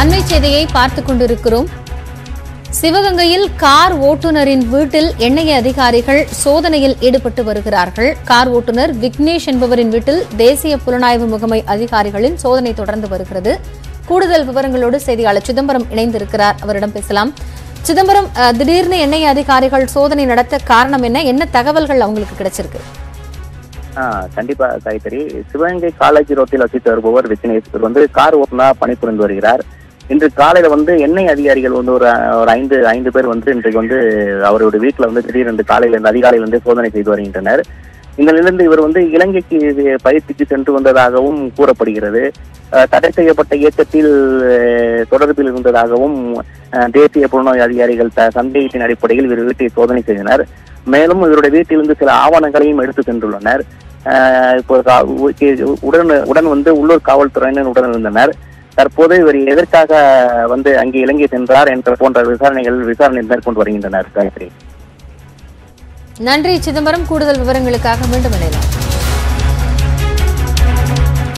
அண்மை செய்தியை பார்த்துக் கொண்டிருக்கிறோம் சிவகங்கையில் கார் ஓட்டுநரின் வீட்டில் எண்ணெய் அதிகாரிகள் சோதனையில் ஈடுபட்டு வருகிறார்கள் கார் ஓட்டுநர் விக்னேஷ் என்பவரின் வீட்டில் தேசிய புலனாய்வு முகமை அதிகாரிகளின் சோதனை தொடர்ந்து வருகிறது கூடுதல் விவரங்களோடு செய்தியாளர் சிதம்பரம் இணைந்திருக்கிறார் அவரிடம் பேசலாம் சிதம்பரம் அஹ், திடீர்னு எண்ணெய் அதிகாரிகள் சோதனை நடத்த காரணம் என்ன என்ன தகவல்கள் அவங்களுக்கு கிடைச்சிருக்கு ஆ கண்டிப்பா காய்கறி சிவகங்கை காலேஜ் ரோட்டில் வசித்து வருபவர் விக்னேஷ் இவர் வந்து கார் ஓட்டுநரா பணிபுரிந்து வருகிறார் இன்று காலையில வந்து எண்ணெய் அதிகாரிகள் வந்து ஒரு ஒரு ஐந்து ஐந்து பேர் வந்து இன்றைக்கு வந்து அவருடைய வீட்டுல வந்து திடீரென்று காலையில இருந்து அதிகாலையில இருந்து சோதனை செய்து வருகின்றனர் இந்த நிலையிலிருந்து இவர் வந்து இலங்கைக்கு பயிற்சிக்கு சென்று வந்ததாகவும் கூறப்படுகிறது அஹ், தடை செய்யப்பட்ட இயக்கத்தில் அஹ், தொடர்பில் இருந்ததாகவும் அஹ், தேசிய புலனாய்வு அதிகாரிகள் த- சந்தேகத்தின் அடிப்படையில் இவர் வீட்டை சோதனை செய்தனர் மேலும் இவருடைய வீட்டிலிருந்து சில ஆவணங்களையும் எடுத்து சென்றுள்ளனர் ஆஹ் இப்போ கா- உ- கே- உடன் உடன் வந்து உள்ளூர் காவல்துறையினர் உடன் இருந்தனர் தற்போது இவர் எதற்காக வந்து அங்கே இலங்கை சென்றார் என்ற போன்ற விசாரணைகள் விசாரணை மேற்கொண்டு வருகின்றனர் காயத்ரி நன்றி சிதம்பரம் கூடுதல் விவரங்களுக்காக மீண்டும் இணையலாம்